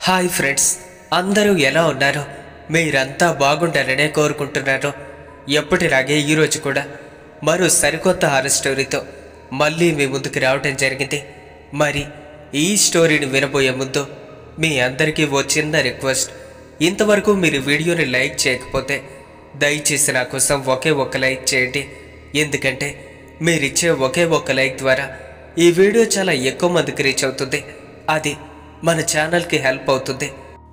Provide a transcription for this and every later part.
hi friends అందరూ ఎలా ఉన్నారు మీరంతా బాగుండాలనే కోరుకుంటున్నాను ఎప్పటిలాగే ఈరోజు కూడా మరో సరికొత్త హారర్ స్టోరీతో మళ్ళీ మీ ముందుకు రావటం జరిగింది మరి ఈ స్టోరీని వినబోయే ముందు మీ అందరికీ ఓ చిన్న రిక్వెస్ట్ ఇంతవరకు మీరు వీడియోని లైక్ చేయకపోతే దయచేసి నా కోసం ఒకే ఒక్క లైక్ చేయండి ఎందుకంటే మీరిచ్చే ఒకే ఒక్క లైక్ ద్వారా ఈ వీడియో చాలా ఎక్కువ మందికి రీచ్ అవుతుంది అది మన ఛానల్కి హెల్ప్ అవుతుంది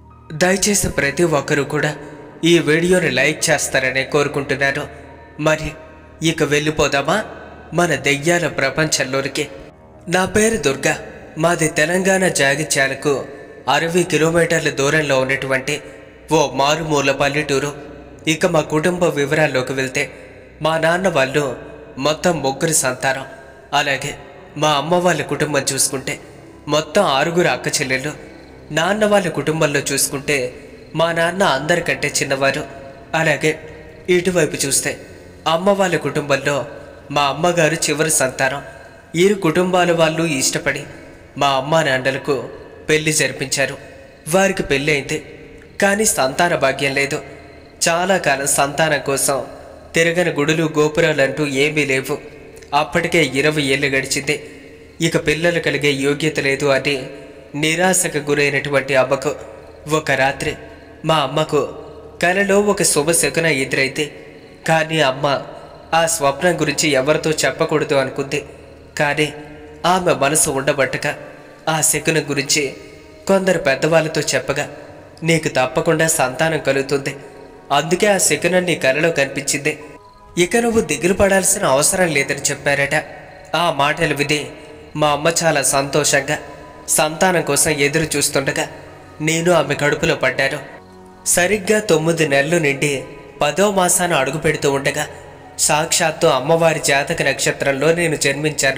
దయచేసి ప్రతి ఒక్కరూ కూడా ఈ వీడియోని లైక్ చేస్తారని కోరుకుంటున్నాను మరి ఇక వెళ్ళిపోదామా మన దెయ్యాల ప్రపంచంలోనికి నా పేరు దుర్గా మాది తెలంగాణ జాగిత్యాలకు అరవై కిలోమీటర్ల దూరంలో ఉన్నటువంటి ఓ మారుమూల పల్లెటూరు ఇక మా కుటుంబ వివరాల్లోకి వెళ్తే మా నాన్న వాళ్ళు మొత్తం ముగ్గురు సంతానం అలాగే మా అమ్మ వాళ్ళ కుటుంబం చూసుకుంటే మొత్తం ఆరుగురు అక్క చెల్లెళ్ళు నాన్న వాళ్ళ కుటుంబంలో చూసుకుంటే మా నాన్న అందరికంటే చిన్నవారు అలాగే ఇటువైపు చూస్తే అమ్మ వాళ్ళ కుటుంబంలో మా అమ్మగారు చివరి సంతానం ఇరు కుటుంబాల వాళ్ళు ఇష్టపడి మా అమ్మ నాన్నలకు పెళ్లి జరిపించారు వారికి పెళ్ళి అయింది కానీ సంతాన భాగ్యం లేదు చాలా కాలం సంతానం కోసం తిరగని గుడులు గోపురాలంటూ ఏమీ లేవు అప్పటికే ఇరవై ఏళ్ళు గడిచింది ఇక పిల్లలు కలిగే యోగ్యత లేదు అని నిరాశకు గురైనటువంటి అమ్మకు ఒక రాత్రి మా అమ్మకు కలలో ఒక శుభశకున ఎదురైతే కానీ అమ్మ ఆ స్వప్నం గురించి ఎవరితో చెప్పకూడదు అనుకుంది కానీ ఆమె మనసు ఉండబట్టక ఆ శకున గురించి కొందరు పెద్దవాళ్ళతో చెప్పగా నీకు తప్పకుండా సంతానం కలుగుతుంది అందుకే ఆ శకునం నీ కలలో కనిపించింది ఇక నువ్వు దిగులు పడాల్సిన అవసరం లేదని చెప్పారట ఆ మాటలు విని మా అమ్మ చాలా సంతోషంగా సంతానం కోసం ఎదురు చూస్తుండగా నేను ఆమె కడుపులో పడ్డాను సరిగ్గా తొమ్మిది నెలలు నిండి పదో మాసాన అడుగు పెడుతూ ఉండగా సాక్షాత్తు అమ్మవారి జాతక నక్షత్రంలో నేను జన్మించాను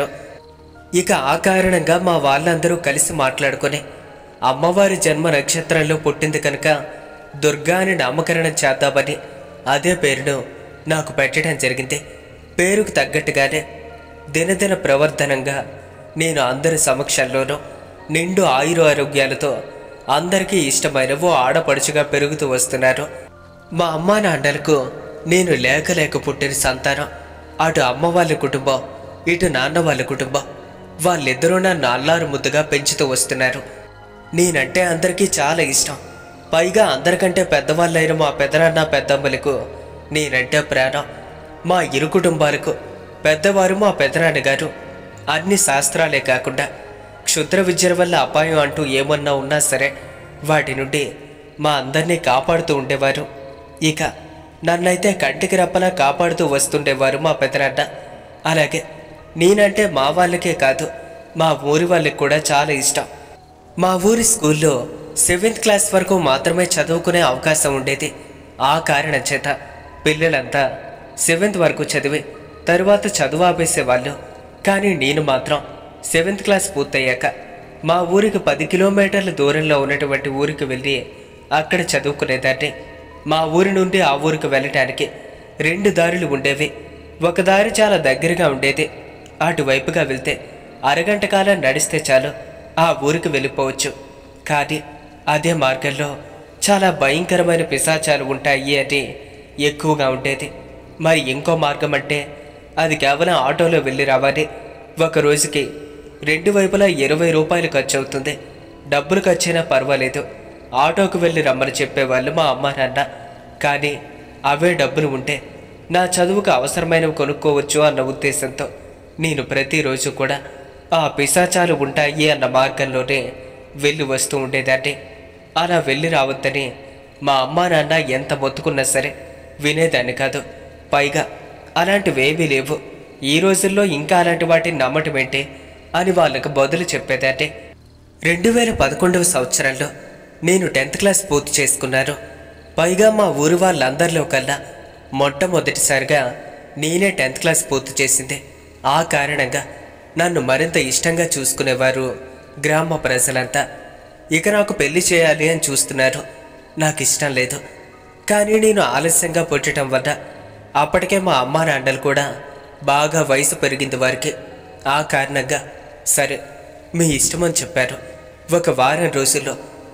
ఇక ఆ కారణంగా మా వాళ్ళందరూ కలిసి మాట్లాడుకొని అమ్మవారి జన్మ నక్షత్రంలో పుట్టింది కనుక దుర్గా అని నామకరణం చేద్దామని అదే పేరును నాకు పెట్టడం జరిగింది పేరుకు తగ్గట్టుగానే దినదిన ప్రవర్ధనంగా నేను అందరి సమక్షంలోనూ నిండు ఆయుర ఆరోగ్యాలతో అందరికీ ఇష్టమైన ఓ ఆడపడుచుగా పెరుగుతూ వస్తున్నారు మా అమ్మా నాన్నలకు నేను లేక లేక పుట్టిన సంతానం అటు అమ్మ వాళ్ళ కుటుంబం ఇటు నాన్న వాళ్ళ కుటుంబం వాళ్ళిద్దరూ నన్ను అల్లారు ముద్దుగా పెంచుతూ వస్తున్నారు నేనంటే అందరికీ చాలా ఇష్టం పైగా అందరికంటే పెద్దవాళ్ళైన మా పెదనాన్న పెద్దమ్మలకు నేనంటే ప్రాణం మా ఇరు కుటుంబాలకు పెద్దవారు మా పెదనాన్నగారు అన్ని శాస్త్రాలే కాకుండా క్షుద్ర విద్యల వల్ల అపాయం అంటూ ఏమన్నా ఉన్నా సరే వాటి నుండి మా అందరినీ కాపాడుతూ ఉండేవారు ఇక నన్నైతే కంటికి రెప్పలా కాపాడుతూ వస్తుండేవారు మా పెదనాన్న అలాగే నేనంటే మా వాళ్ళకే కాదు మా ఊరి వాళ్ళకి కూడా చాలా ఇష్టం మా ఊరి స్కూల్లో సెవెంత్ క్లాస్ వరకు మాత్రమే చదువుకునే అవకాశం ఉండేది ఆ కారణం చేత పిల్లలంతా సెవెంత్ వరకు చదివి తరువాత చదువు ఆపేసేవాళ్ళు కానీ నేను మాత్రం సెవెంత్ క్లాస్ పూర్తయ్యాక మా ఊరికి పది కిలోమీటర్ల దూరంలో ఉన్నటువంటి ఊరికి వెళ్ళి అక్కడ చదువుకునేదాన్ని మా ఊరి నుండి ఆ ఊరికి వెళ్ళటానికి రెండు దారులు ఉండేవి ఒక దారి చాలా దగ్గరగా ఉండేది అటువైపుగా వెళ్తే అరగంట కాలం నడిస్తే చాలు ఆ ఊరికి వెళ్ళిపోవచ్చు కానీ అదే మార్గంలో చాలా భయంకరమైన పిశాచాలు ఉంటాయి అని ఎక్కువగా ఉండేది మరి ఇంకో మార్గం అంటే అది కేవలం ఆటోలో వెళ్ళి రావాలి ఒక రోజుకి రెండు వైపులా ఇరవై రూపాయలు ఖర్చు అవుతుంది డబ్బులు ఖర్చైనా పర్వాలేదు ఆటోకు వెళ్ళి రమ్మని చెప్పేవాళ్ళు మా అమ్మ నాన్న కానీ అవే డబ్బులు ఉంటే నా చదువుకు అవసరమైనవి కొనుక్కోవచ్చు అన్న ఉద్దేశంతో నేను ప్రతిరోజు కూడా ఆ పిశాచాలు ఉంటాయి అన్న మార్గంలోనే వెళ్ళి వస్తూ ఉండేదాన్ని అలా వెళ్ళి రావద్దని మా అమ్మా నాన్న ఎంత మొత్తుకున్నా సరే వినేదాన్ని కాదు పైగా అలాంటివేమీ లేవు ఈ రోజుల్లో ఇంకా అలాంటి వాటిని నమ్మటం ఏంటి అని వాళ్ళకు బదులు చెప్పేదాన్ని రెండు వేల పదకొండవ సంవత్సరంలో నేను టెన్త్ క్లాస్ పూర్తి చేసుకున్నాను పైగా మా ఊరి వాళ్ళందరిలో కల్లా మొట్టమొదటిసారిగా నేనే టెన్త్ క్లాస్ పూర్తి చేసింది ఆ కారణంగా నన్ను మరింత ఇష్టంగా చూసుకునేవారు గ్రామ ప్రజలంతా ఇక నాకు పెళ్లి చేయాలి అని చూస్తున్నారు నాకు ఇష్టం లేదు కానీ నేను ఆలస్యంగా పుట్టడం వల్ల అప్పటికే మా అమ్మా నాన్నలు కూడా బాగా వయసు పెరిగింది వారికి ఆ కారణంగా సరే మీ ఇష్టమని చెప్పారు ఒక వారం రోజుల్లో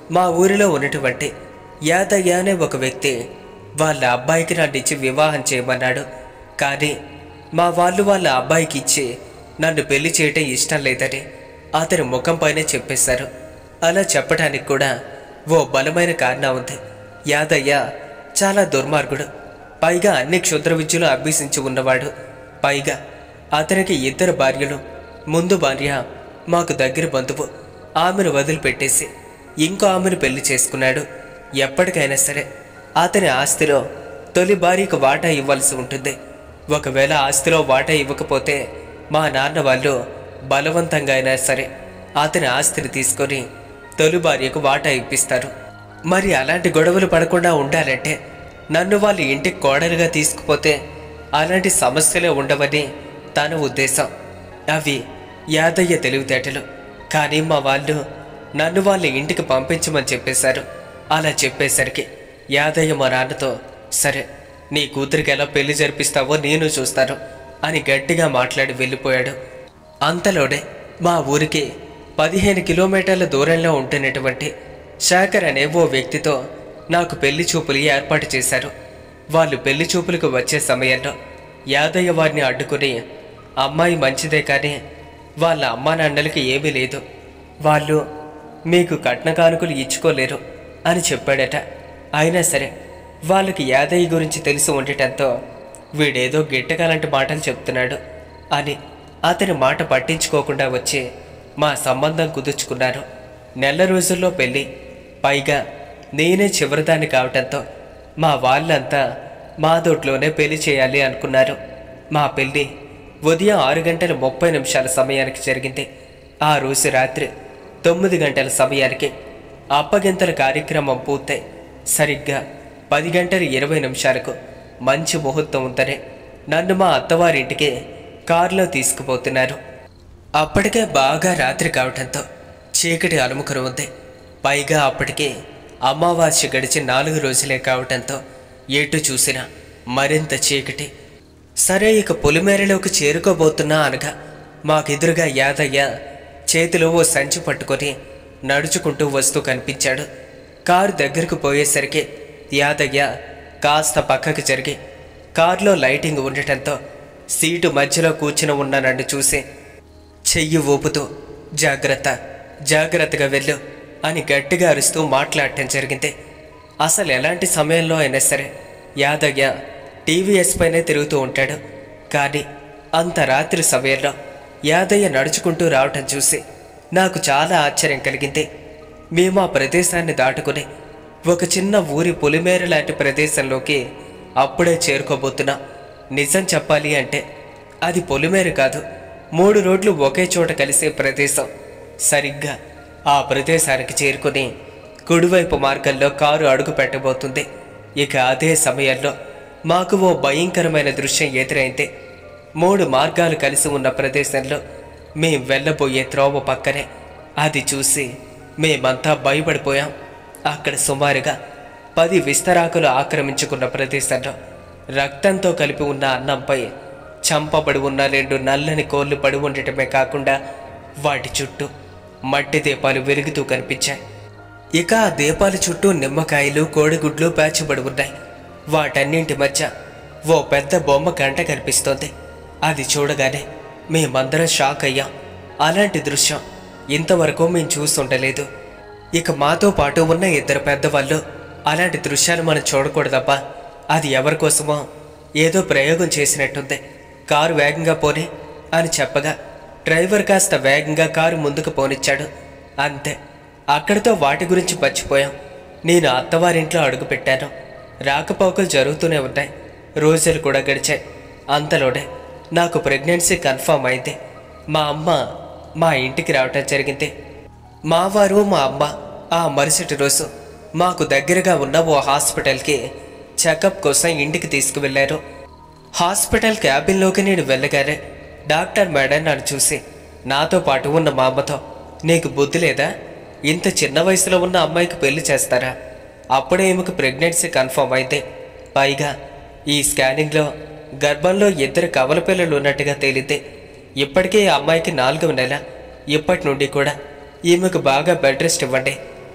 మా ఊరిలో ఉన్నటువంటి యాదయ్య అనే ఒక వ్యక్తి వాళ్ళ అబ్బాయికి నన్నిచ్చి వివాహం చేయమన్నాడు కానీ మా వాళ్ళు వాళ్ళ అబ్బాయికి ఇచ్చి నన్ను పెళ్లి చేయటం ఇష్టం లేదని అతని ముఖం పైనే చెప్పేశారు అలా చెప్పడానికి కూడా ఓ బలమైన కారణం ఉంది యాదయ్య చాలా దుర్మార్గుడు పైగా అన్ని క్షుద్ర విద్యలు అభ్యసించి ఉన్నవాడు పైగా అతనికి ఇద్దరు భార్యలు ముందు భార్య మాకు దగ్గర బంధువు ఆమెను వదిలిపెట్టేసి ఇంకో ఆమెను పెళ్లి చేసుకున్నాడు ఎప్పటికైనా సరే అతని ఆస్తిలో తొలి భార్యకు వాటా ఇవ్వాల్సి ఉంటుంది ఒకవేళ ఆస్తిలో వాటా ఇవ్వకపోతే మా నాన్న వాళ్ళు బలవంతంగా అయినా సరే అతని ఆస్తిని తీసుకొని తొలి భార్యకు వాటా ఇప్పిస్తారు మరి అలాంటి గొడవలు పడకుండా ఉండాలంటే నన్ను వాళ్ళ ఇంటికి కోడలుగా తీసుకుపోతే అలాంటి సమస్యలే ఉండవని తన ఉద్దేశం అవి యాదయ్య తెలివితేటలు కానీ మా వాళ్ళు నన్ను వాళ్ళ ఇంటికి పంపించమని చెప్పేశారు అలా చెప్పేసరికి యాదయ్య మా నాన్నతో సరే నీ కూతురికి ఎలా పెళ్లి జరిపిస్తావో నేను చూస్తాను అని గట్టిగా మాట్లాడి వెళ్ళిపోయాడు అంతలోనే మా ఊరికి పదిహేను కిలోమీటర్ల దూరంలో ఉంటున్నటువంటి శేఖర్ అనే ఓ వ్యక్తితో నాకు పెళ్లి చూపులు ఏర్పాటు చేశారు వాళ్ళు పెళ్లి చూపులకు వచ్చే సమయంలో యాదయ్య వారిని అడ్డుకుని అమ్మాయి మంచిదే కానీ వాళ్ళ అమ్మా నాన్నలకి ఏమీ లేదు వాళ్ళు మీకు కట్న కానుకలు ఇచ్చుకోలేరు అని చెప్పాడట అయినా సరే వాళ్ళకి యాదయ్య గురించి తెలిసి ఉండటంతో వీడేదో గిట్టగలంటి మాటలు చెప్తున్నాడు అని అతని మాట పట్టించుకోకుండా వచ్చి మా సంబంధం కుదుర్చుకున్నారు నెల రోజుల్లో పెళ్ళి పైగా నేనే చివరిదాన్ని కావటంతో మా వాళ్ళంతా మా దొడ్లోనే పెళ్లి చేయాలి అనుకున్నారు మా పెళ్ళి ఉదయం ఆరు గంటల ముప్పై నిమిషాల సమయానికి జరిగింది ఆ రోజు రాత్రి తొమ్మిది గంటల సమయానికి అప్పగింతల కార్యక్రమం పూర్తయి సరిగ్గా పది గంటల ఇరవై నిమిషాలకు మంచి ముహూర్తం ఉందనే నన్ను మా అత్తవారింటికి కారులో తీసుకుపోతున్నారు అప్పటికే బాగా రాత్రి కావటంతో చీకటి అలుముకుని ఉంది పైగా అప్పటికే అమావాస్య గడిచి నాలుగు రోజులే కావటంతో ఎటు చూసినా మరింత చీకటి సరే ఇక పొలిమేరలోకి చేరుకోబోతున్నా అనగా మాకెదురుగా యాదయ్య చేతిలో ఓ సంచి పట్టుకొని నడుచుకుంటూ వస్తూ కనిపించాడు కారు దగ్గరకు పోయేసరికి యాదయ్య కాస్త పక్కకు జరిగి కారులో లైటింగ్ ఉండటంతో సీటు మధ్యలో కూర్చుని ఉన్న నన్ను చూసి చెయ్యి ఊపుతూ జాగ్రత్త జాగ్రత్తగా వెళ్ళు అని గట్టిగా అరుస్తూ మాట్లాడటం జరిగింది అసలు ఎలాంటి సమయంలో అయినా సరే యాదయ్య టీవీఎస్ పైనే తిరుగుతూ ఉంటాడు కానీ అంత రాత్రి సమయంలో యాదయ్య నడుచుకుంటూ రావటం చూసి నాకు చాలా ఆశ్చర్యం కలిగింది మేము ఆ ప్రదేశాన్ని దాటుకుని ఒక చిన్న ఊరి పొలిమేర లాంటి ప్రదేశంలోకి అప్పుడే చేరుకోబోతున్నాం నిజం చెప్పాలి అంటే అది పొలిమేర కాదు మూడు రోడ్లు ఒకే చోట కలిసే ప్రదేశం సరిగ్గా ఆ ప్రదేశానికి చేరుకుని కుడివైపు మార్గంలో కారు అడుగు పెట్టబోతుంది ఇక అదే సమయంలో మాకు ఓ భయంకరమైన దృశ్యం ఎదురైంది మూడు మార్గాలు కలిసి ఉన్న ప్రదేశంలో మేం వెళ్ళబోయే త్రోవ పక్కనే అది చూసి మేమంతా భయపడిపోయాం అక్కడ సుమారుగా పది విస్తరాకులు ఆక్రమించుకున్న ప్రదేశంలో రక్తంతో కలిపి ఉన్న అన్నంపై చంపబడి ఉన్న రెండు నల్లని కోళ్ళు పడి ఉండటమే కాకుండా వాటి చుట్టూ మట్టి దీపాలు వెలుగుతూ కనిపించాయి ఇక ఆ దీపాల చుట్టూ నిమ్మకాయలు కోడిగుడ్లు పేర్చబడి ఉన్నాయి వాటన్నింటి మధ్య ఓ పెద్ద బొమ్మ గంట కనిపిస్తోంది అది చూడగానే మేమందరం షాక్ అయ్యాం అలాంటి దృశ్యం ఇంతవరకు మేము చూస్తుండలేదు ఇక మాతో పాటు ఉన్న ఇద్దరు పెద్దవాళ్ళు అలాంటి దృశ్యాలు మనం చూడకూడదబ్బా అది ఎవరి కోసమో ఏదో ప్రయోగం చేసినట్టుంది కారు వేగంగా పోని అని చెప్పగా డ్రైవర్ కాస్త వేగంగా కారు ముందుకు పోనిచ్చాడు అంతే అక్కడితో వాటి గురించి మర్చిపోయాం నేను అత్తవారింట్లో అడుగుపెట్టాను రాకపోకలు జరుగుతూనే ఉన్నాయి రోజులు కూడా గడిచాయి అంతలోనే నాకు ప్రెగ్నెన్సీ కన్ఫర్మ్ అయింది మా అమ్మ మా ఇంటికి రావటం జరిగింది మా వారు మా అమ్మ ఆ మరుసటి రోజు మాకు దగ్గరగా ఉన్న ఓ హాస్పిటల్కి చెకప్ కోసం ఇంటికి తీసుకువెళ్ళారు హాస్పిటల్ క్యాబిన్లోకి నేను వెళ్ళగానే డాక్టర్ మేడం నన్ను చూసి నాతో పాటు ఉన్న మా అమ్మతో నీకు బుద్ధి లేదా ఇంత చిన్న వయసులో ఉన్న అమ్మాయికి పెళ్లి చేస్తారా అప్పుడే ఈమెకు ప్రెగ్నెన్సీ కన్ఫర్మ్ అయితే పైగా ఈ స్కానింగ్లో గర్భంలో ఇద్దరు కవల పిల్లలు ఉన్నట్టుగా తేలితే ఇప్పటికే ఈ అమ్మాయికి నాలుగవ నెల ఇప్పటి నుండి కూడా ఈమెకు బాగా బెడ్ రెస్ట్ ఇవ్వండి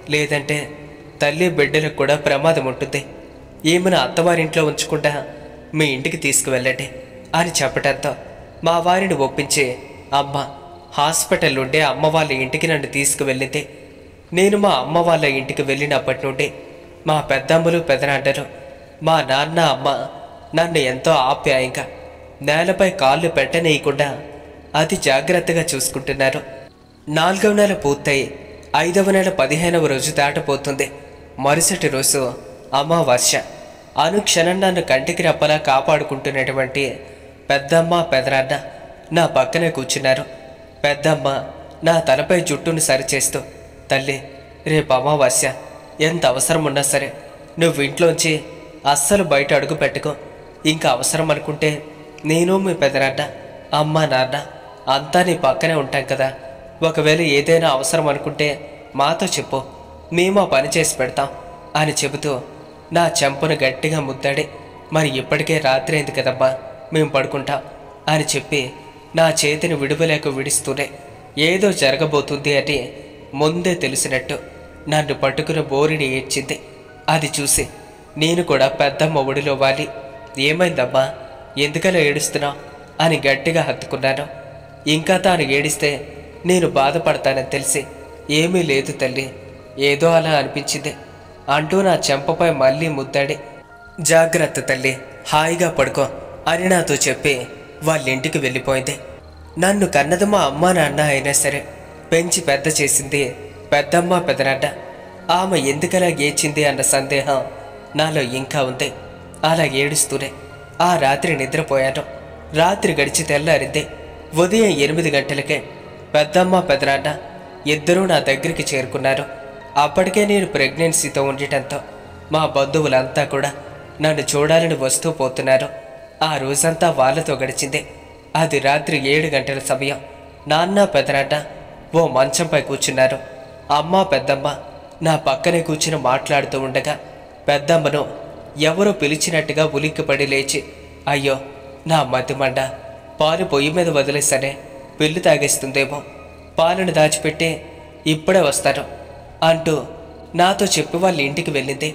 లేదంటే తల్లి బిడ్డలకు కూడా ప్రమాదం ఉంటుంది ఏమైనా అత్తవారింట్లో ఉంచకుండా మీ ఇంటికి తీసుకువెళ్ళండి అని చెప్పడంతో మా వారిని ఒప్పించి అమ్మ హాస్పిటల్ నుండి అమ్మ వాళ్ళ ఇంటికి నన్ను తీసుకువెళ్ళింది నేను మా అమ్మ వాళ్ళ ఇంటికి వెళ్ళినప్పటి నుండి మా పెద్దమ్మలు పెదనాంటలు మా నాన్న అమ్మ నన్ను ఎంతో ఆప్యాయంగా నేలపై కాళ్ళు పెట్టనీయకుండా అతి జాగ్రత్తగా చూసుకుంటున్నారు నాలుగవ నెల పూర్తయి ఐదవ నెల పదిహేనవ రోజు దాటపోతుంది మరుసటి రోజు అమావాస్య అనుక్షణం నన్ను కంటికి రెప్పలా కాపాడుకుంటున్నటువంటి పెద్దమ్మ పెదనాన్న నా పక్కనే కూర్చున్నారు పెద్దమ్మ నా తలపై జుట్టును సరిచేస్తూ తల్లి రేపు అమావాస్య ఎంత అవసరం ఉన్నా సరే నువ్వు ఇంట్లోంచి అస్సలు బయట అడుగు పెట్టుకో ఇంకా అవసరం అనుకుంటే నేను మీ పెదనాన్న అమ్మ నాన్న అంతా నీ పక్కనే ఉంటాం కదా ఒకవేళ ఏదైనా అవసరం అనుకుంటే మాతో చెప్పు మేము ఆ పని చేసి పెడతాం అని చెబుతూ నా చెంపను గట్టిగా ముద్దాడి మరి ఇప్పటికే రాత్రి అయింది కదమ్మా మేము పడుకుంటాం అని చెప్పి నా చేతిని విడువలేక విడిస్తూనే ఏదో జరగబోతుంది అని ముందే తెలిసినట్టు నన్ను పట్టుకుని బోరిని ఏడ్చింది అది చూసి నేను కూడా పెద్దమ్మ ఒడిలో వాలి ఏమైందమ్మా ఎందుకలా ఏడుస్తున్నావు అని గట్టిగా హత్తుకున్నాను ఇంకా తాను ఏడిస్తే నేను బాధపడతానని తెలిసి ఏమీ లేదు తల్లి ఏదో అలా అనిపించింది అంటూ నా చెంపపై మళ్ళీ ముద్దాడి జాగ్రత్త తల్లి హాయిగా పడుకో అని నాతో చెప్పి వాళ్ళ ఇంటికి వెళ్ళిపోయింది నన్ను కన్నది మా అమ్మ నాన్న అయినా సరే పెంచి పెద్ద చేసింది పెద్దమ్మ పెదనాన్న ఆమె ఎందుకలా ఏడ్చింది అన్న సందేహం నాలో ఇంకా ఉంది అలా ఏడుస్తూనే ఆ రాత్రి నిద్రపోయాను రాత్రి గడిచి తెల్లారింది ఉదయం ఎనిమిది గంటలకే పెద్దమ్మ పెదనాన్న ఇద్దరూ నా దగ్గరికి చేరుకున్నారు అప్పటికే నేను ప్రెగ్నెన్సీతో ఉండటంతో మా బంధువులంతా కూడా నన్ను చూడాలని వస్తూ పోతున్నారు ఆ రోజంతా వాళ్ళతో గడిచింది అది రాత్రి ఏడు గంటల సమయం నాన్న పెదనాన్న ఓ మంచంపై కూర్చున్నారు అమ్మ పెద్దమ్మ నా పక్కనే కూర్చుని మాట్లాడుతూ ఉండగా పెద్దమ్మను ఎవరో పిలిచినట్టుగా ఉలిక్కిపడి లేచి అయ్యో నా మతిమండ పాలు పొయ్యి మీద వదిలేసనే పెళ్లి తాగేస్తుందేమో పాలను దాచిపెట్టి ఇప్పుడే వస్తాను అంటూ నాతో చెప్పి వాళ్ళ ఇంటికి వెళ్ళింది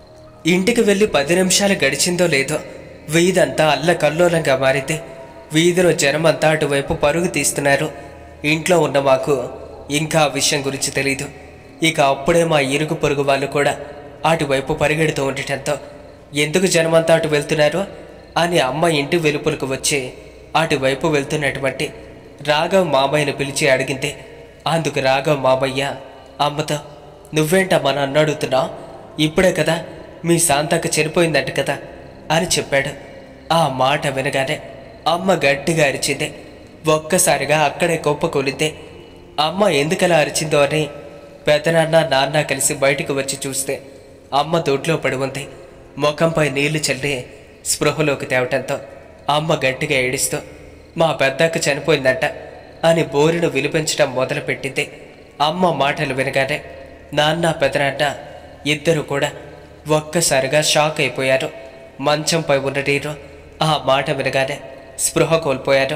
ఇంటికి వెళ్ళి పది నిమిషాలు గడిచిందో లేదో వీధంతా అల్లకల్లోలంగా మారింది వీధిలో జనమంతా అటువైపు పరుగు తీస్తున్నారు ఇంట్లో ఉన్న మాకు ఇంకా ఆ విషయం గురించి తెలీదు ఇక అప్పుడే మా ఇరుగు పొరుగు వాళ్ళు కూడా అటువైపు పరిగెడుతూ ఉండటంతో ఎందుకు జనమంతా అటు వెళ్తున్నారు అని అమ్మ ఇంటి వెలుపులకు వచ్చి అటువైపు వెళ్తున్నటువంటి రాఘవ్ మామయ్యను పిలిచి అడిగింది అందుకు రాఘవ్ మామయ్య అమ్మతో నువ్వేంటమ్మా నన్ను అడుగుతున్నావు ఇప్పుడే కదా మీ శాంతక్క చనిపోయిందంట కదా అని చెప్పాడు ఆ మాట వినగానే అమ్మ గట్టిగా అరిచింది ఒక్కసారిగా అక్కడే కుప్ప కూలింది అమ్మ ఎందుకలా అరిచిందో అని పెదనాన్న నాన్న కలిసి బయటికి వచ్చి చూస్తే అమ్మ దొడ్లో పడి ఉంది ముఖంపై నీళ్లు చల్లి స్పృహలోకి తేవటంతో అమ్మ గట్టిగా ఏడుస్తూ మా పెద్దక్క చనిపోయిందంట అని బోరును విలిపించడం మొదలుపెట్టింది అమ్మ మాటలు వినగానే నాన్న పెదనాన్న ఇద్దరు కూడా ఒక్కసారిగా షాక్ అయిపోయారు మంచంపై ఉన్న నేను ఆ మాట వినగానే స్పృహ కోల్పోయారు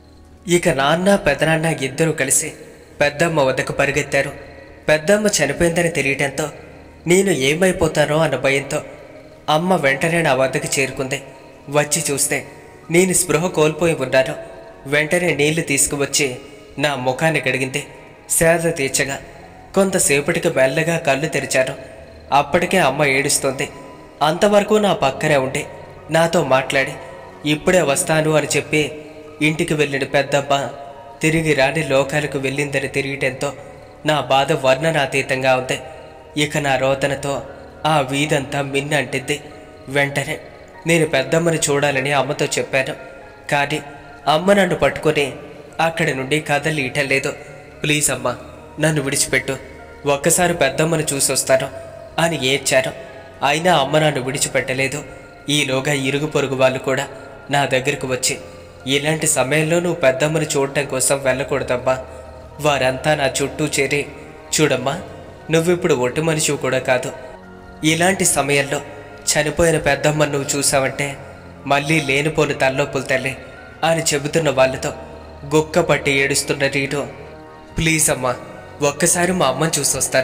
ఇక నాన్న పెదనాన్న ఇద్దరూ కలిసి పెద్దమ్మ వద్దకు పరిగెత్తారు పెద్దమ్మ చనిపోయిందని తెలియటంతో నేను ఏమైపోతానో అన్న భయంతో అమ్మ వెంటనే నా వద్దకు చేరుకుంది వచ్చి చూస్తే నేను స్పృహ కోల్పోయి ఉన్నాను వెంటనే నీళ్లు తీసుకువచ్చి నా ముఖాన్ని కడిగింది సేద తీర్చగా కొంతసేపటికి మెల్లగా కళ్ళు తెరిచాను అప్పటికే అమ్మ ఏడుస్తోంది అంతవరకు నా పక్కనే ఉండి నాతో మాట్లాడి ఇప్పుడే వస్తాను అని చెప్పి ఇంటికి వెళ్ళిన పెద్దమ్మ తిరిగి రాని లోకాలకు వెళ్ళిందని తిరిగటంతో నా బాధ వర్ణనాతీతంగా ఉంది ఇక నా రోదనతో ఆ వీధంతా మిన్న అంటింది వెంటనే నేను పెద్దమ్మని చూడాలని అమ్మతో చెప్పాను కానీ అమ్మ నన్ను పట్టుకొని అక్కడి నుండి కదలియటం లేదు ప్లీజ్ అమ్మా నన్ను విడిచిపెట్టు ఒక్కసారి పెద్దమ్మను చూసొస్తాను అని ఏడ్చాను అయినా అమ్మ నన్ను విడిచిపెట్టలేదు ఈలోగా ఇరుగు పొరుగు వాళ్ళు కూడా నా దగ్గరకు వచ్చి ఇలాంటి సమయంలో నువ్వు పెద్దమ్మను చూడటం కోసం వెళ్ళకూడదమ్మా వారంతా నా చుట్టూ చేరి చూడమ్మా నువ్విప్పుడు ఒట్టు మనిషివి కూడా కాదు ఇలాంటి సమయంలో చనిపోయిన పెద్దమ్మను నువ్వు చూసావంటే మళ్ళీ లేనిపోని తల్లొప్పులు తల్లి అని చెబుతున్న వాళ్ళతో గుక్క పట్టి ఏడుస్తున్న రీటు ప్లీజ్ అమ్మా ఒక్కసారి మా అమ్మని చూసొస్తాను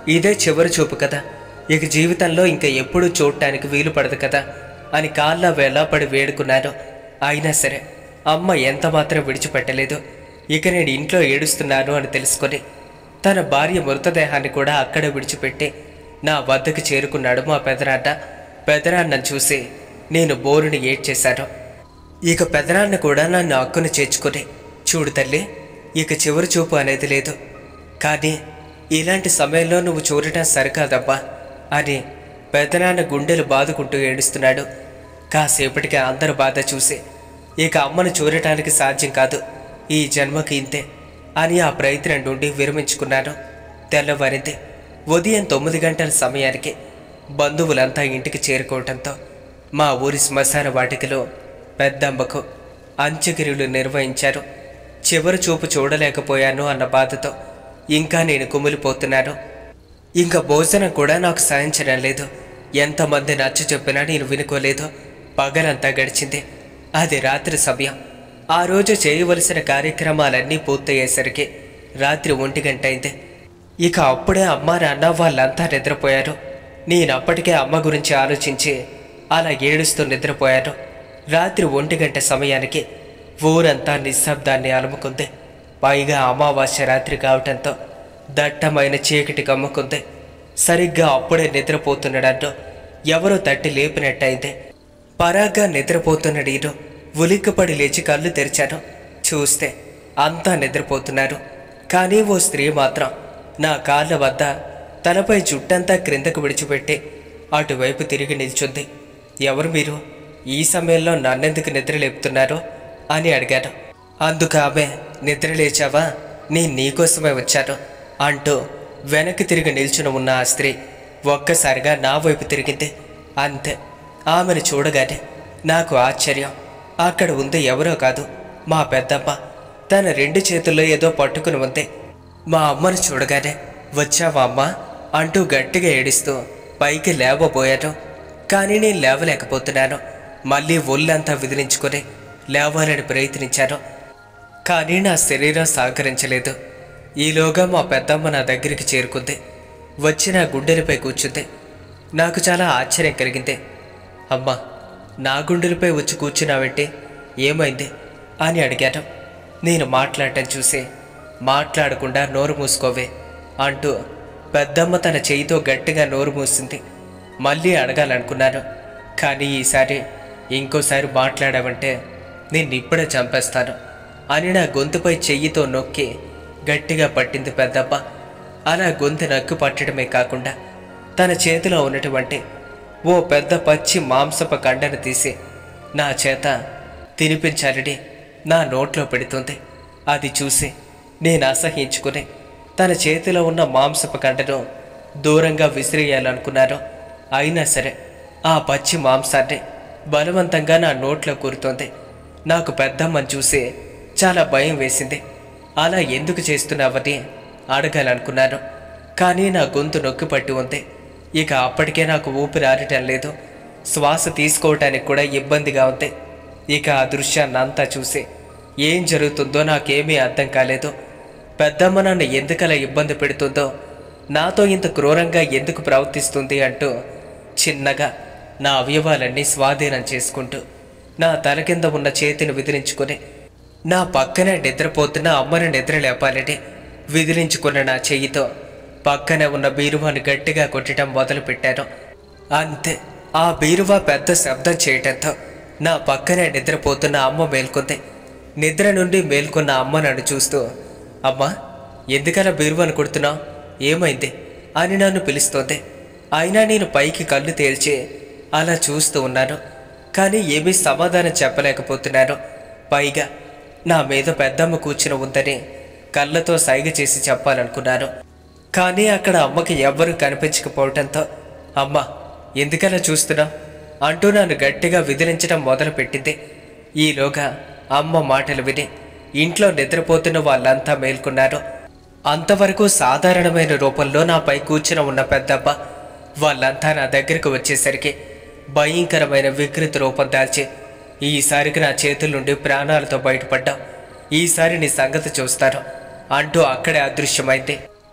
ఇదే చివరి చూపు కదా ఇక జీవితంలో ఇంకా ఎప్పుడూ చూడటానికి వీలు పడదు కదా అని కాళ్ళ వేళ పడి వేడుకున్నాను అయినా సరే అమ్మ ఎంత మాత్రం విడిచిపెట్టలేదు ఇక నేను ఇంట్లో ఏడుస్తున్నాను అని తెలుసుకొని తన భార్య మృతదేహాన్ని కూడా అక్కడే విడిచిపెట్టి నా వద్దకు చేరుకున్నాడు మా పెదనాన్న పెదనాన్నను చూసి నేను బోరుని ఏడ్చేశాను ఇక పెదనాన్న కూడా నన్ను హక్కును చేర్చుకుని చూడు తల్లి ఇక చివరి చూపు అనేది లేదు కానీ ఇలాంటి సమయంలో నువ్వు చూడటం సరికాదబ్బా అని పెదనాన్న గుండెలు బాదుకుంటూ ఏడుస్తున్నాడు కాసేపటికి అందరి బాధ చూసి ఇక అమ్మను చూడటానికి సాధ్యం కాదు ఈ జన్మకి ఇంతే అని ఆ ప్రయత్నం నుండి విరమించుకున్నాను తెల్లవారింది ఉదయం తొమ్మిది గంటల సమయానికి బంధువులంతా ఇంటికి చేరుకోవటంతో మా ఊరి శ్మశాన వాటికలో పెద్దమ్మకు అంత్యక్రియలు నిర్వహించారు చివరి చూపు చూడలేకపోయాను అన్న బాధతో ఇంకా నేను కుమిలిపోతున్నాను ఇంకా భోజనం కూడా నాకు సాధించడం లేదు ఎంతమంది నచ్చ చెప్పినా నేను వినుకోలేదు పగలంతా గడిచింది అది రాత్రి సమయం ఆ రోజు చేయవలసిన కార్యక్రమాలన్నీ పూర్తయ్యేసరికి రాత్రి ఒంటి గంట అయింది ఇక అప్పుడే అమ్మ నాన్న వాళ్ళంతా నిద్రపోయారు నేను అప్పటికే అమ్మ గురించి ఆలోచించి అలా ఏడుస్తూ నిద్రపోయాను రాత్రి ఒంటి గంట సమయానికి ఊరంతా నిశ్శబ్దాన్ని అలుముకుంది పైగా అమావాస్య రాత్రి కావటంతో దట్టమైన చీకటి కమ్ముకుంది సరిగ్గా అప్పుడే నిద్రపోతున్నాడన్నో ఎవరో తట్టి లేపినట్టయింది పరాగ్గా నిద్రపోతున్న నేను ఉలిక్కపడి లేచి కళ్ళు తెరిచాను చూస్తే అంతా నిద్రపోతున్నారు కానీ ఓ స్త్రీ మాత్రం నా కాళ్ళ వద్ద తలపై జుట్టంతా క్రిందకు విడిచిపెట్టి అటువైపు తిరిగి నిల్చుంది ఎవరు మీరు ఈ సమయంలో నన్నెందుకు నిద్ర లేపుతున్నారు అని అడిగాను అందుకు ఆమె నిద్ర లేచావా నేను నీకోసమే వచ్చాను అంటూ వెనక్కి తిరిగి నిల్చుని ఉన్న ఆ స్త్రీ ఒక్కసారిగా నా వైపు తిరిగింది అంతే ఆమెను చూడగానే నాకు ఆశ్చర్యం అక్కడ ఉంది ఎవరో కాదు మా పెద్దమ్మ తన రెండు చేతుల్లో ఏదో పట్టుకుని ఉంది మా అమ్మను చూడగానే వచ్చావా అమ్మా అంటూ గట్టిగా ఏడుస్తూ పైకి లేవబోయాను కానీ నేను లేవలేకపోతున్నాను మళ్ళీ ఒళ్ళంతా విదిలించుకొని లేవాలని ప్రయత్నించాను కానీ నా శరీరం సహకరించలేదు ఈలోగా మా పెద్దమ్మ నా దగ్గరికి చేరుకుంది వచ్చి నా గుండెలపై కూర్చుంది నాకు చాలా ఆశ్చర్యం కలిగింది అమ్మా నా గుండెలపై వచ్చి కూర్చున్నావంటే ఏమైంది అని అడిగాను నేను మాట్లాడటం చూసి మాట్లాడకుండా నోరు మూసుకోవే అంటూ పెద్దమ్మ తన చేయితో గట్టిగా నోరు మూసింది మళ్ళీ అడగాలనుకున్నాను కానీ ఈసారి ఇంకోసారి మాట్లాడావంటే నేను ఇప్పుడే చంపేస్తాను అని నా గొంతుపై చెయ్యితో నొక్కి గట్టిగా పట్టింది పెద్దమ్మ అలా గొంతు నక్కు పట్టడమే కాకుండా తన చేతిలో ఉన్నటువంటి ఓ పెద్ద పచ్చి మాంసపు కండను తీసి నా చేత తినిపించాలని నా నోట్లో పెడుతుంది అది చూసి నేను అసహించుకుని తన చేతిలో ఉన్న మాంసపు కండను దూరంగా విసిరేయాలనుకున్నాను అయినా సరే ఆ పచ్చి మాంసాన్ని బలవంతంగా నా నోట్లో కూరుతోంది నాకు పెద్దమ్మని చూసి చాలా భయం వేసింది అలా ఎందుకు చేస్తున్నావని అడగాలనుకున్నాను కానీ నా గొంతు నొక్కి పట్టి ఉంది ఇక అప్పటికే నాకు ఊపిరి ఆడటం లేదు శ్వాస తీసుకోవటానికి కూడా ఇబ్బందిగా ఉంది ఇక ఆ దృశ్యాన్ని అంతా చూసి ఏం జరుగుతుందో నాకేమీ అర్థం కాలేదు పెద్దమ్మ నన్ను ఎందుకలా ఇబ్బంది పెడుతుందో నాతో ఇంత క్రూరంగా ఎందుకు ప్రవర్తిస్తుంది అంటూ చిన్నగా నా అవయవాలన్నీ స్వాధీనం చేసుకుంటూ నా తల కింద ఉన్న చేతిని విదిలించుకొని నా పక్కనే నిద్రపోతున్న అమ్మని నిద్ర లేపాలని విదిలించుకున్న నా చెయ్యితో పక్కనే ఉన్న బీరువాని గట్టిగా కొట్టడం మొదలుపెట్టాను అంతే ఆ బీరువా పెద్ద శబ్దం చేయటంతో నా పక్కనే నిద్రపోతున్న అమ్మ మేల్కొంది నిద్ర నుండి మేల్కొన్న అమ్మ నన్ను చూస్తూ అమ్మా ఎందుకలా బీరువాను కొడుతున్నావు ఏమైంది అని నన్ను పిలుస్తోంది అయినా నేను పైకి కళ్ళు తేల్చి అలా చూస్తూ ఉన్నాను కానీ ఏమీ సమాధానం చెప్పలేకపోతున్నాను పైగా నా మీద పెద్దమ్మ కూర్చుని ఉందని కళ్ళతో సైగ చేసి చెప్పాలనుకున్నాను కానీ అక్కడ అమ్మకి ఎవ్వరూ కనిపించకపోవటంతో అమ్మ ఎందుకలా చూస్తున్నావు అంటూ నన్ను గట్టిగా విదిలించడం మొదలుపెట్టింది ఈలోగా అమ్మ మాటలు విని ఇంట్లో నిద్రపోతున్న వాళ్ళంతా మేల్కొన్నారు అంతవరకు సాధారణమైన రూపంలో నాపై కూర్చుని ఉన్న పెద్దమ్మ వాళ్ళంతా నా దగ్గరకు వచ్చేసరికి భయంకరమైన వికృత రూపం దాల్చి ఈసారికి నా చేతుల నుండి ప్రాణాలతో బయటపడ్డాం ఈసారి నీ సంగతి చూస్తాను అంటూ అక్కడే అదృశ్యమైంది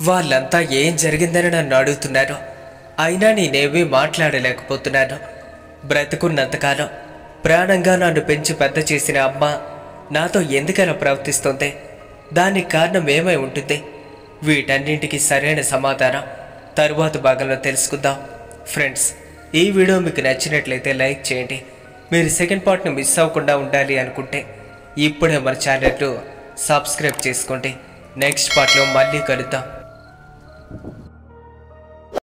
వాళ్ళంతా ఏం జరిగిందని నన్ను అడుగుతున్నారు అయినా నేనేమీ మాట్లాడలేకపోతున్నాను బ్రతుకున్నంతకాలం ప్రాణంగా నన్ను పెంచి పెద్ద చేసిన అమ్మ నాతో ఎందుకలా ప్రవర్తిస్తుంది దానికి కారణం ఏమై ఉంటుంది వీటన్నింటికి సరైన సమాధానం తరువాత భాగంలో తెలుసుకుందాం ఫ్రెండ్స్ ఈ వీడియో మీకు నచ్చినట్లయితే లైక్ చేయండి మీరు సెకండ్ పార్ట్ని మిస్ అవ్వకుండా ఉండాలి అనుకుంటే ఇప్పుడే మన ఛానల్ను సబ్స్క్రైబ్ చేసుకోండి నెక్స్ట్ పార్ట్లో మళ్ళీ కలుద్దాం